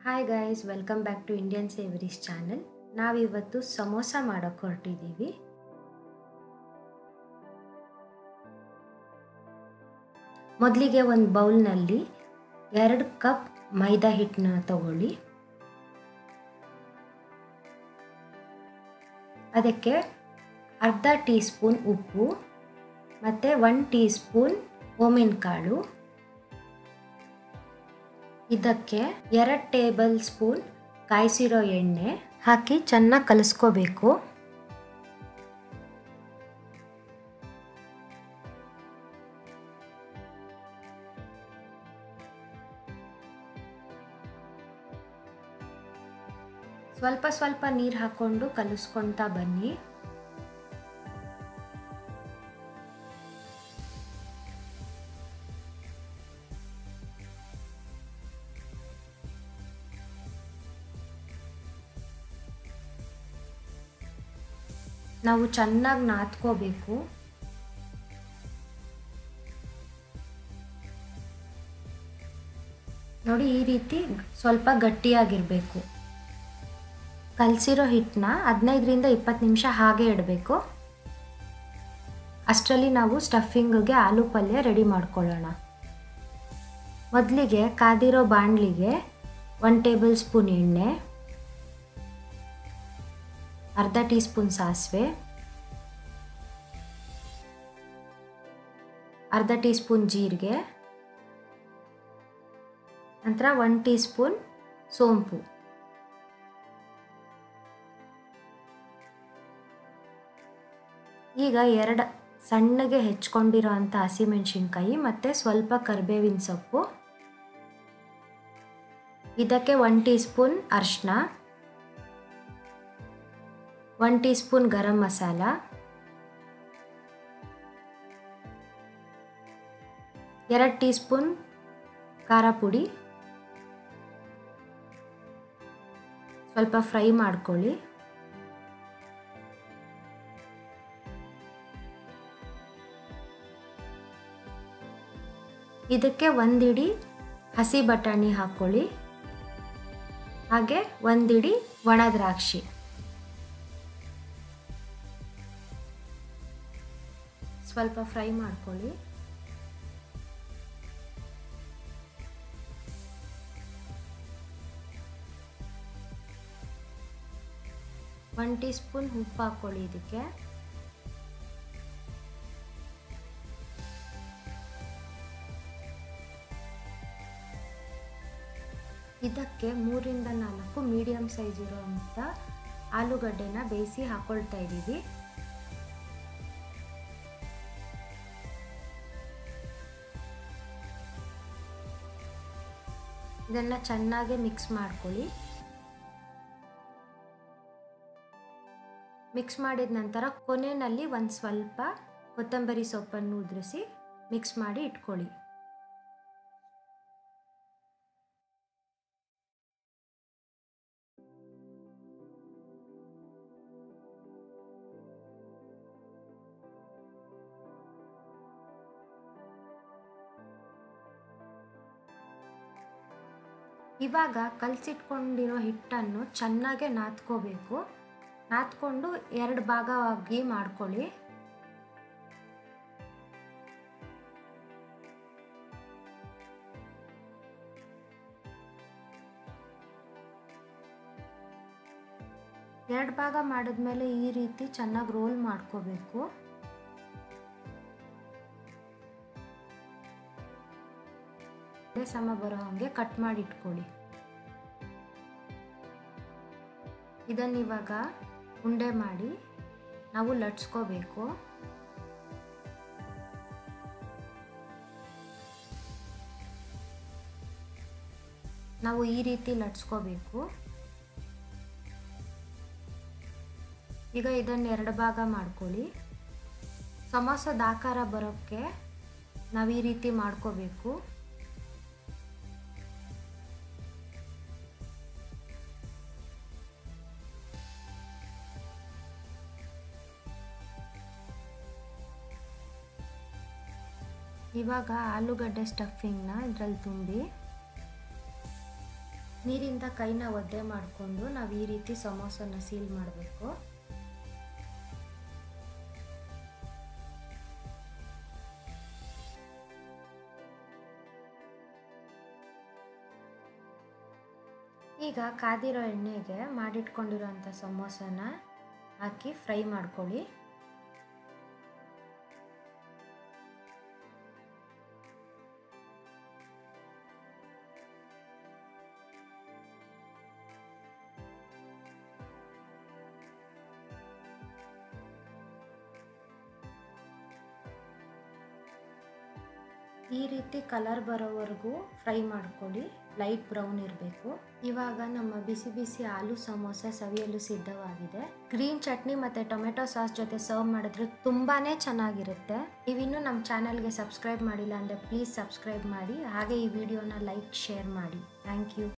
hi guys welcome back to Indian savouries channel ನಾವಿವತ್ತು ಸಮೋಸ ಮಾಡೋಕ್ಕೆ ಹೊರಟಿದ್ದೀವಿ ಮೊದಲಿಗೆ ಒಂದು ಬೌಲ್ನಲ್ಲಿ ಎರಡು ಕಪ್ ಮೈದಾ ಹಿಟ್ಟನ್ನ ತಗೊಳ್ಳಿ ಅದಕ್ಕೆ ಅರ್ಧ ಟೀ ಸ್ಪೂನ್ ಉಪ್ಪು ಮತ್ತು ಒನ್ ಟೀ ಸ್ಪೂನ್ ಓಮಿನ ಕಾಳು ಇದಕ್ಕೆ ಎರಡು ಟೇಬಲ್ ಸ್ಪೂನ್ ಕಾಯಿಸಿರೋ ಎಣ್ಣೆ ಹಾಕಿ ಚೆನ್ನಾಗಿ ಕಲಿಸ್ಕೋಬೇಕು ಸ್ವಲ್ಪ ಸ್ವಲ್ಪ ನೀರು ಹಾಕ್ಕೊಂಡು ಕಲಿಸ್ಕೊಳ್ತಾ ಬನ್ನಿ ನಾವು ಚೆನ್ನಾಗಿ ನಾದ್ಕೋಬೇಕು ನೋಡಿ ಈ ರೀತಿ ಸ್ವಲ್ಪ ಗಟ್ಟಿಯಾಗಿರಬೇಕು ಕಲಸಿರೋ ಹಿಟ್ಟನ್ನ ಹದಿನೈದರಿಂದ ಇಪ್ಪತ್ತು ನಿಮಿಷ ಹಾಗೆ ಇಡಬೇಕು ಅಷ್ಟರಲ್ಲಿ ನಾವು ಸ್ಟಫಿಂಗ್ಗೆ ಆಲೂ ಪಲ್ಯ ರೆಡಿ ಮಾಡ್ಕೊಳ್ಳೋಣ ಮೊದಲಿಗೆ ಕಾದಿರೋ ಬಾಣಲಿಗೆ ಒನ್ ಟೇಬಲ್ ಸ್ಪೂನ್ ಎಣ್ಣೆ ಅರ್ಧ ಟೀ ಸ್ಪೂನ್ ಸಾಸಿವೆ ಅರ್ಧ ಟೀ ಸ್ಪೂನ್ ಜೀರಿಗೆ ನಂತರ ಒನ್ ಟೀ ಸ್ಪೂನ್ ಸೋಂಪು ಈಗ ಎರಡು ಸಣ್ಣಗೆ ಹೆಚ್ಕೊಂಡಿರೋ ಅಂಥ ಹಸಿಮೆಣಸಿನ್ಕಾಯಿ ಮತ್ತು ಸ್ವಲ್ಪ ಕರಿಬೇವಿನ ಸೊಪ್ಪು ಇದಕ್ಕೆ ಒನ್ ಟೀ ಸ್ಪೂನ್ ಅರಿಶಿನ one teaspoon garam masala ಎರಡು ಟೀ ಸ್ಪೂನ್ ಖಾರ ಪುಡಿ ಸ್ವಲ್ಪ ಫ್ರೈ ಮಾಡ್ಕೊಳ್ಳಿ ಇದಕ್ಕೆ ಒಂದಿಡಿ ಹಸಿ ಬಟಾಣಿ ಹಾಕ್ಕೊಳ್ಳಿ ಹಾಗೆ ಒಂದಿಡಿ ಒಣ ದ್ರಾಕ್ಷಿ ಸ್ವಲ್ಪ ಫ್ರೈ ಮಾಡ್ಕೊಳ್ಳಿ ಒನ್ ಟೀ ಸ್ಪೂನ್ ಉಪ್ಪು ಹಾಕ್ಕೊಳ್ಳಿ ಇದಕ್ಕೆ ಇದಕ್ಕೆ ಮೂರಿಂದ ನಾಲ್ಕು ಮೀಡಿಯಮ್ ಸೈಜ್ ಇರೋವಂಥ ಆಲೂಗಡ್ಡೆನ ಬೇಯಿಸಿ ಹಾಕ್ಕೊಳ್ತಾ ಇದ್ದೀವಿ ಇದನ್ನು ಚೆನ್ನಾಗಿ ಮಿಕ್ಸ್ ಮಾಡ್ಕೊಳ್ಳಿ ಮಿಕ್ಸ್ ಮಾಡಿದ ನಂತರ ಕೊನೆಯಲ್ಲಿ ಒಂದು ಸ್ವಲ್ಪ ಕೊತ್ತಂಬರಿ ಸೊಪ್ಪನ್ನು ಉದುರಿಸಿ ಮಿಕ್ಸ್ ಮಾಡಿ ಇಟ್ಕೊಳ್ಳಿ ಇವಾಗ ಕಲಸಿಟ್ಕೊಂಡಿರೋ ಹಿಟ್ಟನ್ನು ಚೆನ್ನಾಗೆ ನಾದ್ಕೋಬೇಕು ನಾದ್ಕೊಂಡು ಎರಡು ಭಾಗವಾಗಿ ಮಾಡ್ಕೊಳ್ಳಿ ಎರಡು ಭಾಗ ಮಾಡಿದ್ಮೇಲೆ ಈ ರೀತಿ ಚೆನ್ನಾಗಿ ರೋಲ್ ಮಾಡ್ಕೋಬೇಕು ಸಮ ಬರೋ ಹಾಗೆ ಕಟ್ ಮಾಡಿ ಇಟ್ಕೊಳ್ಳಿ ಇದನ್ನು ಇವಾಗ ಉಂಡೆ ಮಾಡಿ ನಾವು ಲಟ್ಸ್ಕೋಬೇಕು ನಾವು ಈ ರೀತಿ ಲಟ್ಸ್ಕೋಬೇಕು ಈಗ ಇದನ್ನು ಎರಡು ಭಾಗ ಮಾಡ್ಕೊಳ್ಳಿ ಸಮೋಸದ ಆಕಾರ ಬರೋಕ್ಕೆ ನಾವು ಈ ರೀತಿ ಮಾಡ್ಕೋಬೇಕು ಇವಾಗ ಆಲೂಗಡ್ಡೆ ಸ್ಟಫಿಂಗ್ನ ಇದರಲ್ಲಿ ತುಂಬಿ ನೀರಿಂದ ಕೈನ ಒದ್ದೆ ಮಾಡಿಕೊಂಡು ನಾವು ಈ ರೀತಿ ಸಮೋಸನ ಸೀಲ್ ಮಾಡಬೇಕು ಈಗ ಕಾದಿರೋ ಎಣ್ಣೆಗೆ ಮಾಡಿಟ್ಕೊಂಡಿರೋಂಥ ಸಮೋಸನ ಹಾಕಿ ಫ್ರೈ ಮಾಡ್ಕೊಳ್ಳಿ ಈ ರೀತಿ ಕಲರ್ ಬರೋವರೆಗೂ ಫ್ರೈ ಮಾಡ್ಕೊಳ್ಳಿ ಲೈಟ್ ಬ್ರೌನ್ ಇರಬೇಕು ಇವಾಗ ನಮ್ಮ ಬಿಸಿ ಬಿಸಿ ಆಲೂ ಸಮೋಸ ಸವಿಯಲು ಸಿದ್ಧವಾಗಿದೆ ಗ್ರೀನ್ ಚಟ್ನಿ ಮತ್ತೆ ಟೊಮೆಟೊ ಸಾಸ್ ಜೊತೆ ಸರ್ವ್ ಮಾಡಿದ್ರೆ ತುಂಬಾನೇ ಚೆನ್ನಾಗಿರುತ್ತೆ ನೀವಿನ್ನೂ ನಮ್ಮ ಚಾನಲ್ಗೆ ಸಬ್ಸ್ಕ್ರೈಬ್ ಮಾಡಿಲ್ಲ ಅಂದರೆ ಪ್ಲೀಸ್ ಸಬ್ಸ್ಕ್ರೈಬ್ ಮಾಡಿ ಹಾಗೆ ಈ ವಿಡಿಯೋನ ಲೈಕ್ ಶೇರ್ ಮಾಡಿ ಥ್ಯಾಂಕ್ ಯು